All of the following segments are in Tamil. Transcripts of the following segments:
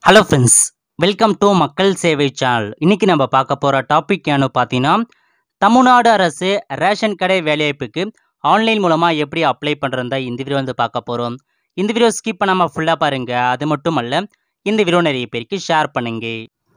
ஹலோ ஃப்ரெண்ட்ஸ் வெல்கம் டு மக்கள் சேவை சேனல் இன்னைக்கு நம்ம பார்க்க போகிற டாபிக் ஏன்னு பார்த்தீங்கன்னா தமிழ்நாடு அரசு ரேஷன் கடை வேலைவாய்ப்புக்கு ஆன்லைன் மூலமாக எப்படி அப்ளை பண்ணுறதா இந்த வீடியோ வந்து பார்க்க போகிறோம் இந்த வீடியோ ஸ்கிப் பண்ணாமல் ஃபுல்லாக பாருங்கள் அது மட்டும் அல்ல இந்த வீடியோ நிறைய பேருக்கு ஷேர் பண்ணுங்க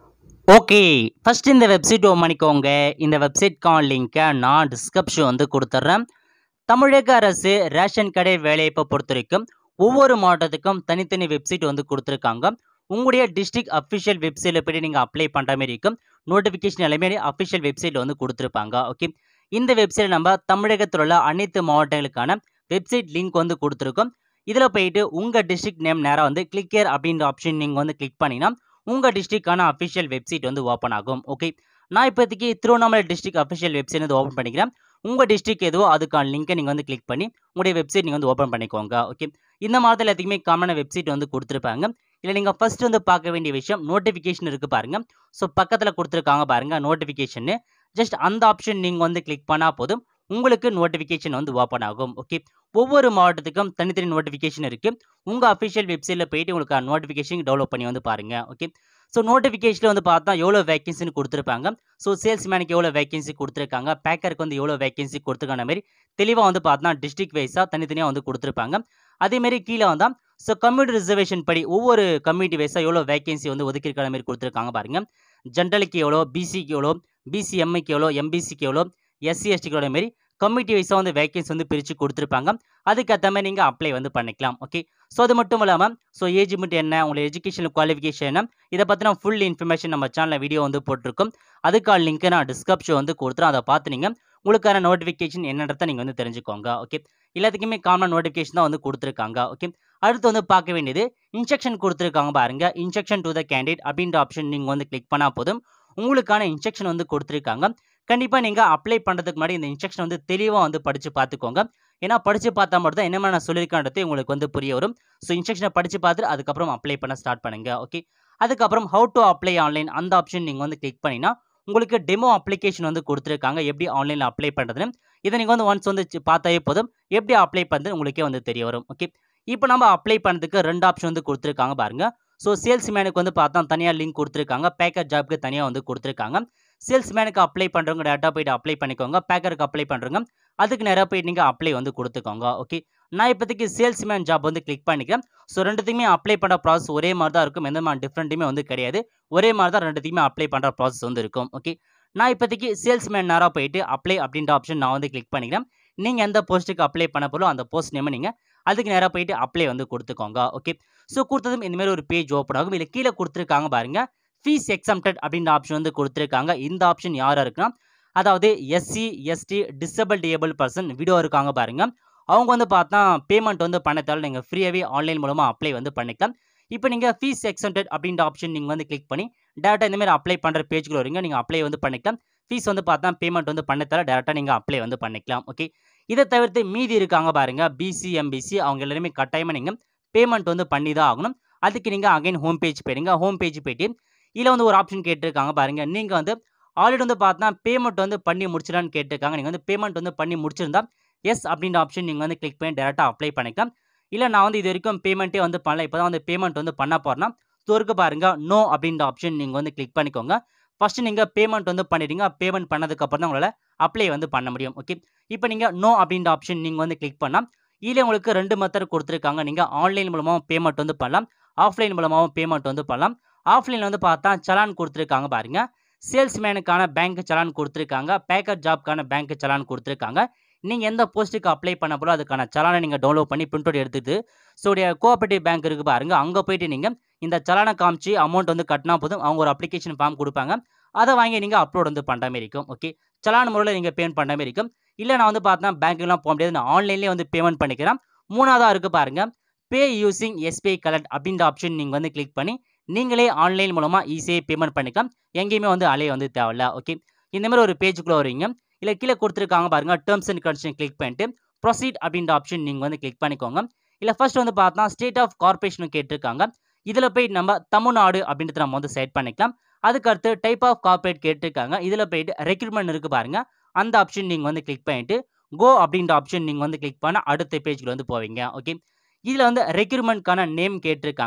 ஓகே ஃபஸ்ட் இந்த வெப்சைட் ஓப்பன் பண்ணிக்கோங்க இந்த வெப்சைட்கான லிங்க்கை நான் டிஸ்கிரிப்ஷன் வந்து கொடுத்துட்றேன் தமிழக அரசு ரேஷன் கடை வேலைவாய்ப்பை பொறுத்த வரைக்கும் ஒவ்வொரு மாவட்டத்துக்கும் தனித்தனி வெப்சைட் வந்து கொடுத்துருக்காங்க உங்களுடைய டிஸ்ட்ரிக்ட் அஃபிஷியல் வெப்சைட்டில் போய் நீங்கள் அப்ளை பண்ணுற மாதிரி இருக்கும் நோட்டிஃபிகேஷன் எல்லாமே அஃபிஷியல் வெப்சைட்டில் வந்து கொடுத்துருப்பாங்க ஓகே இந்த வெப்சைட் நம்ம தமிழகத்தில் உள்ள அனைத்து மாவட்டங்களுக்கான வெப்சைட் லிங்க் வந்து கொடுத்துருக்கோம் இதில் போயிட்டு உங்கள் டிஸ்ட்ரிக்ட் நேம் நேராக வந்து கிளிக்கர் அப்படின்ற ஆப்ஷன் நீங்கள் வந்து கிளிக் பண்ணிங்கன்னா உங்கள் டிஸ்ட்ரிக்டான அஃபிஷியல் வெப்சைட் வந்து ஓப்பன் ஆகும் ஓகே நான் இப்போதைக்கு திருவண்ணாமலை டிஸ்ட்ரிக்ட் அஃபிஷியல் வெப்சைட் வந்து ஓப்பன் பண்ணிக்கிறேன் உங்கள் டிஸ்ட்ரிக்ட் எதுவோ அதுக்கான லிங்கை நீங்கள் வந்து கிளிக் பண்ணி உங்களுடைய வெப்சைட் நீங்கள் வந்து ஓப்பன் பண்ணிக்கோங்க ஓகே இந்த மாதிரி எல்லாத்துக்குமே காமனான வெப்சைட் வந்து கொடுத்துருப்பாங்க இல்லை நீங்கள் ஃபர்ஸ்ட் வந்து பார்க்க வேண்டிய விஷயம் நோட்டிஃபிகேஷன் இருக்குது பாருங்கள் ஸோ பக்கத்தில் கொடுத்துருக்காங்க பாருங்கள் நோட்டிஃபிகேஷன் ஜஸ்ட் அந்த ஆப்ஷன் நீங்கள் வந்து கிளிக் பண்ணால் போதும் உங்களுக்கு நோட்டிஃபிகேஷன் வந்து ஓப்பன் ஆகும் ஓகே ஒவ்வொரு மாவட்டத்துக்கும் தனித்தனி நோட்டிஃபிகேஷன் இருக்குது உங்கள் அஃபிஷியல் வெப்சைட்டில் போயிட்டு உங்களுக்கு நோட்டிஃபிகேஷன் டெவலப் பண்ணி வந்து பாருங்கள் ஓகே ஸோ நோட்டிஃபிகேஷனில் வந்து பார்த்தா எவ்வளோ வேகன்சின்னு கொடுத்துருப்பாங்க ஸோ சேல்ஸ்மேனுக்கு எவ்வளோ வேகன்சி கொடுத்துருக்காங்க பேக்கருக்கு வந்து எவ்வளோ வேகன்சி கொடுத்துருக்கான மாதிரி தெளிவாக வந்து பார்த்தா டிஸ்ட்ரிக்ட் வைஸாக தனித்தனியாக வந்து கொடுத்துருப்பாங்க அதேமாரி கீழே வந்தால் ஸோ கம்யூனிட்டி ரிசர்வேஷன் படி ஒவ்வொரு கம்யூனிட்டி வைஸாக எவ்வளோ வேகன்சி வந்து ஒதுக்கியிருக்கிற மாதிரி கொடுத்துருக்காங்க பாருங்க ஜென்ரலுக்கு எவ்வளோ பிசிக்கு எவ்வளோ பிசிஎம்ஐக்கு எவ்வளோ எம்பிசிக்கு எவ்வளோ எஸ்சி எஸ்டிக்கு எவ்வளோ மாரி கம்யூனிட்டி வைஸாக வந்து வேகன்சி வந்து பிரித்து கொடுத்துருப்பாங்க அதுக்கேற்ற மாதிரி நீங்கள் அப்ளை வந்து பண்ணிக்கலாம் ஓகே ஸோ அது மட்டும் இல்லாமல் ஸோ ஏஜ் லிமிட் என்ன உங்களோட எஜுகேஷன் குவாலிஃபிகேஷன் என்ன இதை பற்றின ஃபுல் இன்ஃபர்மேஷன் நம்ம சேனலில் வீடியோ வந்து போட்டிருக்கோம் அதுக்கான லிங்க்கை நான் டிஸ்கிரிப்ஷன் வந்து கொடுத்துறேன் அதை பார்த்து நீங்கள் உங்களுக்கான நோட்டிஃபிகேஷன் என்னன்றதை நீங்கள் வந்து தெரிஞ்சுக்கோங்க ஓகே எல்லாத்துக்குமே காமன் நோட்டிஃபிகேஷன் தான் வந்து கொடுத்துருக்காங்க ஓகே அடுத்து வந்து பார்க்க வேண்டியது இன்ஸ்ட்ரக்ஷன் கொடுத்துருக்காங்க பாருங்க இன்ஸ்ட்ரக்ஷன் டு த கேண்டிடேட் அப்படின்ற ஆப்ஷன் நீங்கள் வந்து கிளிக் பண்ணால் போதும் உங்களுக்கான இன்ஸ்ட்ரக்ஷன் வந்து கொடுத்துருக்காங்க கண்டிப்பாக நீங்கள் அப்ளை பண்ணுறதுக்கு முன்னாடி இந்த இன்ஸ்ட்ரக்ஷன் வந்து தெளிவாக வந்து படித்து பார்த்துக்கோங்க ஏன்னா படித்து பார்த்தா மட்டும் தான் என்ன நான் சொல்லியிருக்கான்றது உங்களுக்கு வந்து புரிய வரும் ஸோ இன்ஸ்ட்ரக்ஷனை படித்து பார்த்துட்டு அதுக்கப்புறம் அப்ளை பண்ண ஸ்டார்ட் பண்ணுங்க ஓகே அதுக்கப்புறம் ஹவு டு அப்ளை ஆன்லைன் அந்த ஆப்ஷன் நீங்கள் வந்து கிளிக் பண்ணினா உங்களுக்கு டெமோ அப்ளிகேஷன் வந்து கொடுத்துருக்காங்க எப்படி ஆன்லைனில் அப்ளை பண்ணுறதுன்னு இதை நீங்கள் வந்து ஒன்ஸ் வந்து சி- பார்த்தாவே போதும் எப்படி அப்ளை பண்ணுறது உங்களுக்கே வந்து தெரிய வரும் ஓகே இப்போ நம்ம அப்ளை பண்ணுறதுக்கு ரெண்டு ஆப்ஷன் வந்து கொடுத்துருக்காங்க பாருங்க ஸோ சேல்ஸ் மேனுக்கு வந்து பார்த்தா தனியாக லிங்க் கொடுத்துருக்காங்க பேக்கர் ஜாப்க்கு தனியாக வந்து கொடுத்துருக்காங்க சேல்ஸ் மேனுக்கு அப்ளை பண்ணுறவங்க டேரெக்டாக போயிட்டு அப்ளை பண்ணிக்கோங்க பேக்கருக்கு அப்ளை பண்ணுறவங்க அதுக்கு நேராக போயிட்டு நீங்கள் அப்ளை வந்து கொடுத்துக்கோங்க ஓகே நான் இப்போதைக்கு சேல்ஸ் மேன் ஜாப் வந்து கிளிக் பண்ணிக்கிறேன் ஸோ ரெண்டுத்துக்குமே அப்ளை பண்ணுற ப்ராசஸ் ஒரே மாதிரி தான் இருக்கும் எந்த மாதிரி டிஃப்ரெண்ட்டுமே வந்து கிடையாது ஒரே மாதிரி தான் ரெண்டுத்துக்குமே அப்ளை பண்ணுற ப்ராசஸ் வந்து இருக்கும் ஓகே நான் இப்போதைக்கு சேல்ஸ் மேன் நேராக போயிட்டு அப்ளை அப்படின்ற ஆப்ஷன் நான் வந்து கிளிக் பண்ணிக்கிறேன் நீங்கள் எந்த போஸ்ட்டுக்கு அப்ளை பண்ண போலோ அந்த போஸ்ட் நேம் நீங்கள் அதுக்கு நேராக போயிட்டு அப்ளை வந்து கொடுத்துக்கோங்க ஓகே ஸோ கொடுத்ததும் இந்த மாதிரி ஒரு பேஜ் ஓப்பன் ஆகும் இல்லை கீழே கொடுத்துருக்காங்க பாருங்க ஃபீஸ் எக்ஸம்டட் அப்படின்ற ஆப்ஷன் வந்து கொடுத்துருக்காங்க இந்த ஆப்ஷன் யாராக இருக்குன்னா அதாவது எஸ்சி எஸ்டி டிசபிள் டிஏபிள் பர்சன் வீடியோ இருக்காங்க பாருங்க அவங்க வந்து பார்த்தா பேமெண்ட் வந்து பண்ண தேவை நீங்கள் ஃப்ரீயாகவே ஆன்லைன் மூலமாக அப்ளை வந்து பண்ணிக்கலாம் இப்போ நீங்கள் ஃபீஸ் எக்ஸம்டட் அப்படின்ற ஆப்ஷன் நீங்கள் வந்து கிளிக் பண்ணி டேரெக்டாக இந்த மாதிரி அப்ளை பண்ணுற பேஜ்குள்ள வரீங்க நீங்கள் அப்ளை வந்து பண்ணிக்கலாம் ஃபீஸ் வந்து பார்த்தா பேமெண்ட் வந்து பண்ண தேவை டேரெக்டாக நீங்கள் அப்ளை வந்து பண்ணிக்கலாம் ஓகே இதை தவிர்த்து மீதி இருக்காங்க பாருங்க பிசி எம்பிசி அவங்க எல்லாருமே கட்டாயமாக நீங்கள் பேமெண்ட் வந்து பண்ணி தான் ஆகணும் அதுக்கு நீங்கள் அகைன் ஹோம் பேஜ் போயிடுங்க ஹோம் பேஜ் போயிட்டு இதில் வந்து ஒரு ஆப்ஷன் கேட்டிருக்காங்க பாருங்க நீங்கள் வந்து ஆல்ரெடி வந்து பார்த்தா பேமெண்ட் வந்து பண்ணி முடிச்சிடான்னு கேட்டிருக்காங்க நீங்கள் வந்து பேமெண்ட் வந்து பண்ணி முடிச்சிருந்தா எஸ் அப்படின்ற ஆப்ஷன் நீங்கள் வந்து கிளிக் பண்ணி டேரெக்டாக அப்ளை பண்ணிக்கலாம் இல்லை நான் வந்து இது வரைக்கும் பேமெண்ட்டே வந்து பண்ணல இப்போ தான் வந்து பேமெண்ட் வந்து பண்ண போகிறேன்னா இருக்கு பாருங்க நோ அப்படின்ற ஆப்ஷன் நீங்கள் வந்து கிளிக் பண்ணிக்கோங்க ஃபஸ்ட்டு நீங்கள் பேமெண்ட் வந்து பண்ணிடுங்க பேமெண்ட் பண்ணதுக்கப்புறம் தான் உங்களால் அப்ளை வந்து பண்ண முடியும் ஓகே இப்போ நீங்கள் நோ அப்படின்ற ஆப்ஷன் நீங்கள் வந்து கிளிக் பண்ணால் இதில் உங்களுக்கு ரெண்டு மெத்தட் கொடுத்துருக்காங்க நீங்கள் ஆன்லைன் மூலமாகவும் பேமெண்ட் வந்து பண்ணலாம் ஆஃப்லைன் மூலமாகவும் பேமெண்ட் வந்து பண்ணலாம் ஆஃப்லைனில் வந்து பார்த்தா சலான் கொடுத்துருக்காங்க பாருங்க சேல்ஸ்மேனுக்கான பேங்க் சலான் கொடுத்துருக்காங்க பேக்கர் ஜாப்க்கான பேங்க் சலான் கொடுத்துருக்காங்க நீங்கள் எந்த போஸ்ட்டுக்கு அப்ளை பண்ண போல அதுக்கான சலானை நீங்கள் டவுன்லோட் பண்ணி பிரிண்ட் அவுட் எடுத்துட்டு ஸோ உடைய கோஆபரேட்டிவ் பேங்க் இருக்குது பாருங்க அங்கே போயிட்டு நீங்கள் இந்த சலானை காமிச்சு அமௌண்ட் வந்து கட்டினா போதும் அவங்க ஒரு அப்ளிகேஷன் ஃபார்ம் கொடுப்பாங்க அதை வாங்கி நீங்கள் அப்லோட் வந்து பண்ணுற மாதிரி இருக்கும் ஓகே சலான் முறையில் நீங்கள் பேமெண்ட் பண்ணுற மாதிரி இருக்கும் இல்லை நான் வந்து பார்த்தா பேங்க்குலாம் போக முடியாது நான் ஆன்லைன்லேயே வந்து பேமெண்ட் பண்ணிக்கிறேன் மூணாவதாக இருக்குது பாருங்க பே யூசிங் எஸ்பிஐ கலெக்ட் அப்படின்ற ஆப்ஷன் நீங்கள் வந்து கிளிக் பண்ணி நீங்களே ஆன்லைன் மூலமாக ஈஸியாக பேமெண்ட் பண்ணிக்கலாம் எங்கேயுமே வந்து அலைய வந்து தேவையில்ல ஓகே இந்த மாதிரி ஒரு பேஜுக்குள்ளே வருவீங்க இல்லை கீழே கொடுத்துருக்காங்க பாருங்க டேர்ம்ஸ் அண்ட் கண்டிஷன் கிளிக் பண்ணிட்டு ப்ரொசீட் அப்படின்ற ஆப்ஷன் நீங்கள் வந்து கிளிக் பண்ணிக்கோங்க இல்லை ஃபர்ஸ்ட் வந்து பார்த்தா ஸ்டேட் ஆஃப் கார்பரேஷன் கேட்டிருக்காங்க இதில் போய் நம்ம தமிழ்நாடு அப்படின்றத நம்ம வந்து செட் பண்ணிக்கலாம் அதுக்கடுத்து டைப் ஆஃப் கார்பரேட் கேட்டிருக்காங்க இதில் போயிட்டு ரெக்ரூட்மெண்ட் இருக்குது பாருங்க அந்த ஆப்ஷன் நீங்கள் வந்து கிளிக் பண்ணிட்டு கோ அப்படின்ற ஆப்ஷன் நீங்கள் வந்து கிளிக் பண்ண அடுத்த பேஜ்க்கு வந்து போவீங்க ஓகே இதில் வந்து ரெக்ரூட்மெண்ட்கான நேம் கேட்டிருக்காங்க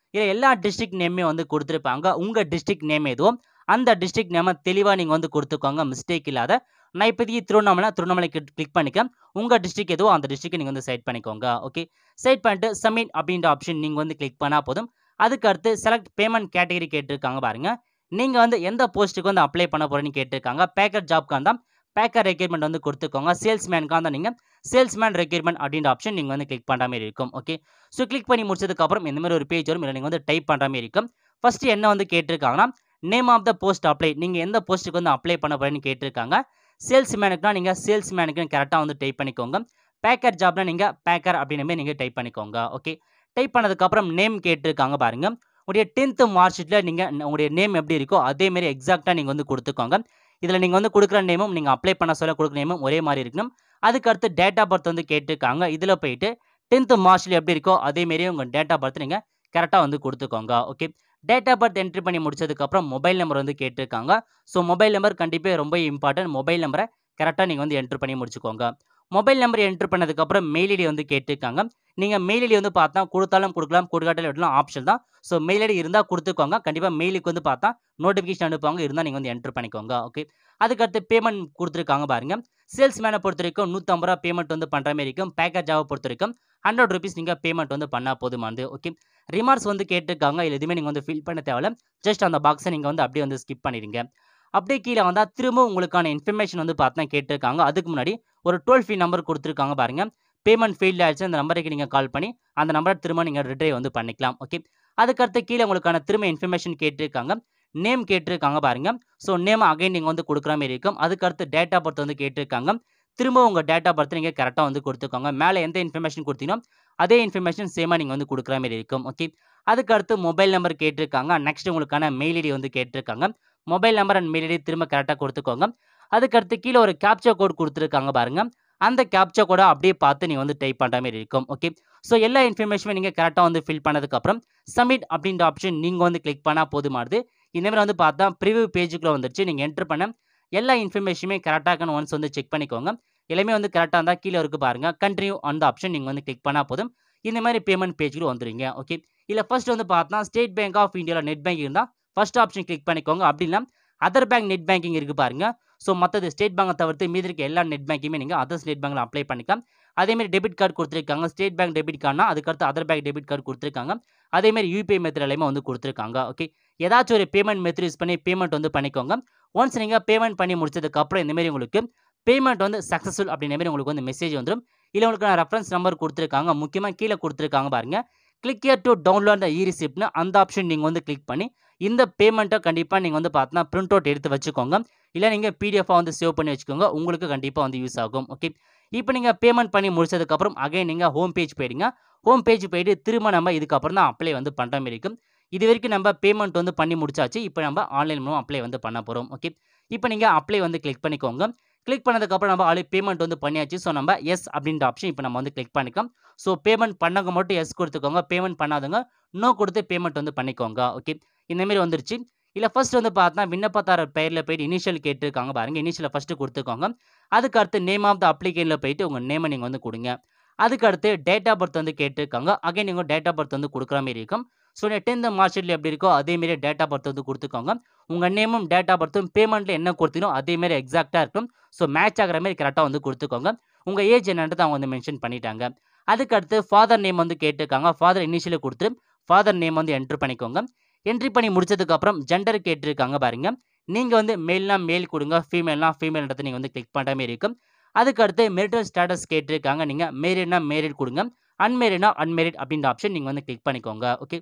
இதில் எல்லா டிஸ்ட்ரிக்ட் நேமே வந்து கொடுத்துருப்பாங்க உங்கள் டிஸ்ட்ரிக்ட் நேம் எதுவும் அந்த டிஸ்ட்ரிக்ட் நேமை தெளிவாக நீங்கள் வந்து கொடுத்துக்கோங்க மிஸ்டேக் இல்லாத நான் இப்போதைக்கு திருவண்ணாமலை திருவண்ணாமலை கிளிக் பண்ணிக்க உங்கள் டிஸ்ட்ரிக்ட் எதுவோ அந்த டிஸ்ட்ரிக்ட் நீங்கள் வந்து செட் பண்ணிக்கோங்க ஓகே செட் பண்ணிட்டு சப்மிட் அப்படின்ற ஆப்ஷன் நீங்கள் வந்து கிளிக் பண்ணால் போதும் அதுக்கு அடுத்து செலக்ட் பேமெண்ட் கேட்டகரி கேட்டிருக்காங்க பாருங்க நீங்கள் வந்து எந்த போஸ்ட்டுக்கு வந்து அப்ளை பண்ண போகிறேன்னு கேட்டிருக்காங்க பேக்கர் ஜாப்க்கு வந்தால் பேக்கர் ரெக்யூர்மெண்ட் வந்து கொடுத்துக்கோங்க சேல்ஸ்மேனுக்கு வந்தால் நீங்கள் சேல்ஸ்மேன் ரெக்யூர்மெண்ட் அப்படின்ற ஆப்ஷன் நீங்கள் வந்து கிளிக் பண்ணுற மாதிரி இருக்கும் ஓகே ஸோ கிளிக் பண்ணி முடிச்சதுக்கப்புறம் இந்த மாதிரி ஒரு பேஜ் வரும் இல்லை நீங்கள் வந்து டைப் பண்ணுற மாதிரி இருக்கும் ஃபஸ்ட்டு என்ன வந்து கேட்டிருக்காங்கன்னா name of the post apply நீங்கள் எந்த போஸ்ட்டுக்கு வந்து அப்ளை பண்ண போகிறேன்னு கேட்டிருக்காங்க சேல்ஸ்மேனுக்குனா நீங்கள் சேல்ஸ்மேனுக்குன்னு கரெக்டாக வந்து டைப் பண்ணிக்கோங்க பேக்கர் ஜாப்னா நீங்கள் பேக்கர் அப்படின்னு நீங்கள் டைப் பண்ணிக்கோங்க ஓகே டைப் பண்ணதுக்கப்புறம் நேம் கேட்டிருக்காங்க பாருங்க உங்களுடைய டென்த்து மார்க் ஷீட்டில் நீங்கள் உங்களுடைய நேம் எப்படி இருக்கோ அதேமாரி எக்ஸாக்டாக நீங்கள் வந்து கொடுத்துக்கோங்க இதில் நீங்கள் வந்து கொடுக்குற நேமும் நீங்கள் அப்ளை பண்ண சொல்ல கொடுக்குற நேமும் ஒரே மாதிரி இருக்கணும் அதுக்கு அடுத்து டேட் ஆஃப் பர்த் வந்து கேட்டிருக்காங்க இதில் போயிட்டு டென்த்து மார்க் ஷீட் எப்படி இருக்கோ அதேமாரி உங்கள் டேட் ஆஃப் பர்த் நீங்கள் கரெக்டாக வந்து கொடுத்துக்கோங்க okay date of birth entry பண்ணி முடிச்சதுக்கப்புறம் மொபைல் நம்பர் வந்து கேட்டிருக்காங்க ஸோ மொபைல் நம்பர் கண்டிப்பாக ரொம்ப இம்பார்ட்டன்ட் மொபைல் நம்பரை கரெக்டாக நீங்கள் வந்து என்ட்ரு பண்ணி முடிச்சுக்கோங்க மொபைல் நம்பர் என்ட்ரு பண்ணதுக்கப்புறம் மெயில் ஐடி வந்து கேட்டிருக்காங்க நீங்கள் மெயில் ஐடி வந்து பார்த்தா கொடுத்தாலும் கொடுக்கலாம் கொடுக்காட்டாலும் விடலாம் ஆப்ஷன் தான் ஸோ மெயில் ஐடி இருந்தால் கொடுத்துக்கோங்க கண்டிப்பாக மெயிலுக்கு வந்து பார்த்தா நோட்டிஃபிகேஷன் அனுப்புவாங்க இருந்தால் நீங்கள் வந்து என்ட்ரு பண்ணிக்கோங்க ஓகே அதுக்கடுத்து பேமெண்ட் கொடுத்துருக்காங்க பாருங்க சேல்ஸ்மேனை பொறுத்த வரைக்கும் நூற்றம்பது ரூபா பேமெண்ட் வந்து பண்ணுற மாதிரி இருக்கும் பேக்கேஜாவை பொறுத்த வரைக்கும் ஹண்ட்ரட் ருபீஸ் நீங்கள் பேமெண்ட் வந்து பண்ணால் போதுமானது ஓகே ரிமார்க்ஸ் வந்து கேட்டிருக்காங்க இல்லை எதுவுமே நீங்கள் வந்து ஃபில் பண்ண தேவையில்ல ஜஸ்ட் அந்த பாக்ஸை நீங்கள் வந்து அப்படியே வந்து ஸ்கிப் பண்ணிடுங்க அப்படியே கீழே வந்தால் திரும்ப உங்களுக்கான இன்ஃபர்மேஷன் வந்து பார்த்தா கேட்டிருக்காங்க அதுக்கு முன்னாடி ஒரு டோல் ஃப்ரீ நம்பர் கொடுத்துருக்காங்க பாருங்க பேமெண்ட் ஃபெயில் ஆயிடுச்சு அந்த நம்பருக்கு நீங்கள் கால் பண்ணி அந்த நம்பரை திரும்ப நீங்கள் ரிட்ரைவ் வந்து பண்ணிக்கலாம் ஓகே அதுக்கடுத்து கீழே உங்களுக்கான திரும்ப இன்ஃபர்மேஷன் கேட்டிருக்காங்க நேம் கேட்டிருக்காங்க பாருங்க ஸோ நேம் அகைன் நீங்கள் வந்து கொடுக்குற மாதிரி இருக்கும் அதுக்கடுத்து டேட் ஆஃப் பர்த் வந்து கேட்டிருக்காங்க திரும்ப உங்கள் டேட் ஆஃப் பர்த் நீங்கள் கரெக்டாக வந்து கொடுத்துக்கோங்க மேலே எந்த இன்ஃபர்மேஷன் கொடுத்தீங்களோ அதே இன்ஃபர்மேஷன் சேமாக நீங்கள் வந்து கொடுக்குற மாதிரி இருக்கும் ஓகே அதுக்கடுத்து மொபைல் நம்பர் கேட்டிருக்காங்க நெக்ஸ்ட் உங்களுக்கான மெயில் ஐடி வந்து கேட்டிருக்காங்க mobile number and mail ID திரும்ப கரெக்டாக கொடுத்துக்கோங்க அதுக்கடுத்து கீழே ஒரு கேப்சா கோட் கொடுத்துருக்காங்க பாருங்க அந்த கேப்சா கோடை அப்படியே பார்த்து நீங்கள் வந்து டைப் பண்ணுற மாதிரி இருக்கும் ஓகே ஸோ எல்லா இன்ஃபர்மேஷனுமே நீங்கள் கரெக்டாக வந்து ஃபில் பண்ணதுக்கப்புறம் சப்மிட் அப்படின்ற ஆப்ஷன் நீங்கள் வந்து கிளிக் பண்ணால் போதுமானது இந்த மாதிரி வந்து பார்த்தா ப்ரிவியூ பேஜுக்குள்ளே வந்துருச்சு நீங்கள் என்ட்ரு பண்ண எல்லா இன்ஃபர்மேஷனுமே கரெக்டாக ஒன்ஸ் வந்து செக் பண்ணிக்கோங்க எல்லாமே வந்து கரெக்டாக இருந்தால் கீழே இருக்கு பாருங்கள் கண்டினியூ அந்த ஆப்ஷன் நீங்கள் வந்து கிளிக் பண்ணால் போதும் இந்த மாதிரி பேமெண்ட் பேஜுக்கு வந்துடுங்க ஓகே இல்லை ஃபர்ஸ்ட் வந்து பார்த்தா ஸ்டேட் பேங்க் ஆஃப் இந்தியாவில் நெட் பேங்கிங் இருந்தால் ஃபர்ஸ்ட் ஆப்ஷன் கிளிக் பண்ணிக்கோங்க அப்படின்னா அதர் பேங்க் நெட் பேங்கிங் இருக்குது பாருங்க ஸோ மற்றது ஸ்டேட் பேங்கை தவிர்த்து மீதி இருக்க எல்லா நெட் பேங்க்குமே நீங்கள் அதர் ஸ்டேட் பேங்கில் அப்ளை பண்ணிக்கலாம் அதேமாரி டெபிட் கார்டு கொடுத்துருக்காங்க ஸ்டேட் பேங்க் டெபிட் கார்டுனா அதுக்கடுத்து அதர் பேங்க் டெபிட் கார்டு கொடுத்துருக்காங்க அதேமாரி யூபிஐ மெத்தட் எல்லாமே வந்து கொடுத்துருக்காங்க ஓகே ஏதாச்சும் ஒரு பேமெண்ட் மெத்தட் யூஸ் பண்ணி பேமெண்ட் வந்து பண்ணிக்கோங்க ஒன்ஸ் நீங்கள் பேமெண்ட் பண்ணி முடிச்சதுக்கப்புறம் இந்தமாரி உங்களுக்கு பேமெண்ட் வந்து சக்ஸஸ்ஃபுல் அப்படின்ற மாதிரி உங்களுக்கு வந்து மெசேஜ் வந்துடும் இல்லை உங்களுக்கு நான் ரெஃபரன்ஸ் நம்பர் கொடுத்துருக்காங்க முக்கியமாக கீழே கொடுத்துருக்காங்க பாருங்க click here to download the e ரிசிப்ட்னு அந்த ஆப்ஷன் நீங்கள் வந்து கிளிக் பண்ணி இந்த பேமெண்ட்டை கண்டிப்பாக நீங்கள் வந்து பார்த்தீங்கன்னா பிரிண்ட் அவுட் எடுத்து வச்சுக்கோங்க இல்லை நீங்கள் பிடிஎஃபாக வந்து சேவ் பண்ணி வச்சுக்கோங்க உங்களுக்கு கண்டிப்பாக வந்து யூஸ் ஆகும் ஓகே இப்போ நீங்கள் பேமெண்ட் பண்ணி முடிச்சதுக்கப்புறம் அகைன் நீங்கள் ஹோம் பேஜ் போயிடுங்க ஹோம் பேஜ் போயிட்டு திரும்ப நம்ம இதுக்கப்புறம் தான் அப்ளை வந்து பண்ணுற மாதிரி இருக்கும் இது வரைக்கும் நம்ம பேமெண்ட் வந்து பண்ணி முடிச்சாச்சு இப்போ நம்ம ஆன்லைன் மூலம் அப்ளை வந்து பண்ண போகிறோம் ஓகே இப்போ நீங்கள் அப்ளை வந்து கிளிக் பண்ணிக்கோங்க கிளிக் பண்ணதுக்கப்புறம் நம்ம ஆல்ரெடி பேமெண்ட் வந்து பண்ணியாச்சு ஸோ நம்ம எஸ் அப்படின்ற ஆப்ஷன் இப்போ நம்ம வந்து கிளிக் பண்ணிக்கலாம் ஸோ பேமெண்ட் பண்ணவங்க மட்டும் எஸ் கொடுத்துக்கோங்க பேமெண்ட் பண்ணாதவங்க நோ கொடுத்து பேமெண்ட் வந்து பண்ணிக்கோங்க ஓகே இந்தமாரி வந்துருச்சு இல்லை ஃபர்ஸ்ட் வந்து பார்த்தா விண்ணப்பத்தாரர் பெயரில் போயிட்டு இனிஷியல் கேட்டிருக்காங்க பாருங்க இனிஷியலை ஃபஸ்ட்டு கொடுத்துக்கோங்க அதுக்கு அடுத்து நேம் ஆஃப் த அப்ளிகேஷனில் போயிட்டு உங்கள் நேமை நீங்கள் வந்து கொடுங்க அதுக்கு அடுத்து டேட் ஆஃப் பர்த் வந்து கேட்டிருக்காங்க அகைன் நீங்கள் டேட் ஆஃப் பர்த் வந்து கொடுக்குற மாதிரி இருக்கும் ஸோ டென்த் மார்க் ஷீட்டில் எப்படி இருக்கோ அதேமாரி டேட் ஆஃப் பர்த் வந்து கொடுத்துக்கோங்க உங்கள் நேமும் டேட் ஆஃப் பர்த்தும் பேமெண்ட்டில் என்ன கொடுத்தீங்களோ அதேமாரி எக்ஸாக்டாக இருக்கும் ஸோ மேட்ச் ஆகிற மாதிரி கரெக்டாக வந்து கொடுத்துக்கோங்க உங்கள் ஏஜ் என்னன்றது அவங்க வந்து மென்ஷன் பண்ணிட்டாங்க அதுக்கு அடுத்து ஃபாதர் நேம் வந்து கேட்டிருக்காங்க ஃபாதர் இனிஷியலி கொடுத்துட்டு ஃபாதர் நேம் வந்து என்ட்ரு பண்ணிக்கோங்க என்ட்ரி பண்ணி முடிச்சதுக்கப்புறம் ஜெண்டர் கேட்டிருக்காங்க பாருங்க நீங்கள் வந்து மேல்னா மேல் கொடுங்க ஃபீமேல்னா ஃபீமேல்ன்றதை நீங்கள் வந்து கிளிக் பண்ணுற மாதிரி இருக்கும் அதுக்கு அடுத்து மெரிட்டல் ஸ்டேட்டஸ் கேட்டிருக்காங்க நீங்கள் மேரிட்னா மேரிட் கொடுங்க அன்மேரிட்னா அன்மேரிட் அப்படின்ற ஆப்ஷன் நீங்கள் வந்து கிளிக் பண்ணிக்கோங்க ஓகே